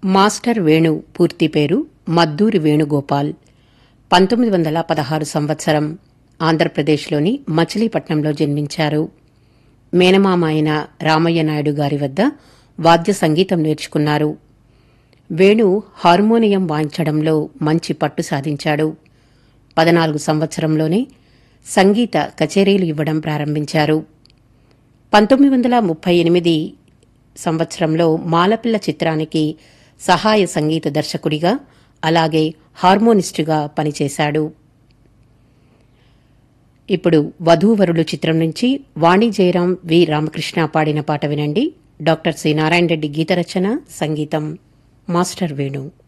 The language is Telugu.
మాస్టర్ వేణు పూర్తి పేరు మద్దూరి వేణుగోపాల్ పంతొమ్మిది వందల పదహారు సంవత్సరం ఆంధ్రప్రదేశ్లోని మచిలీపట్నంలో జన్మించారు మేనమామ అయిన రామయ్య నాయుడు గారి వద్ద వాద్య సంగీతం నేర్చుకున్నారు వేణు హార్మోనియం వాయించడంలో మంచి పట్టు సాధించాడు పద్నాలుగు సంవత్సరంలోనే సంగీత కచేరీలు ఇవ్వడం ప్రారంభించారు పంతొమ్మిది వందల ముప్పై ఎనిమిది సంవత్సరంలో మాలపిల్ల చిత్రానికి సహాయ సంగీత దర్శకుడిగా అలాగే హార్మోనిస్టుగా పనిచేశాడు ఇప్పుడు వధూవరులు చిత్రం నుంచి వాణి జయరాం వి రామకృష్ణ పాడిన పాట వినండి డాక్టర్ సి నారాయణ రెడ్డి గీత రచన సంగీతం మాస్టర్ వేణు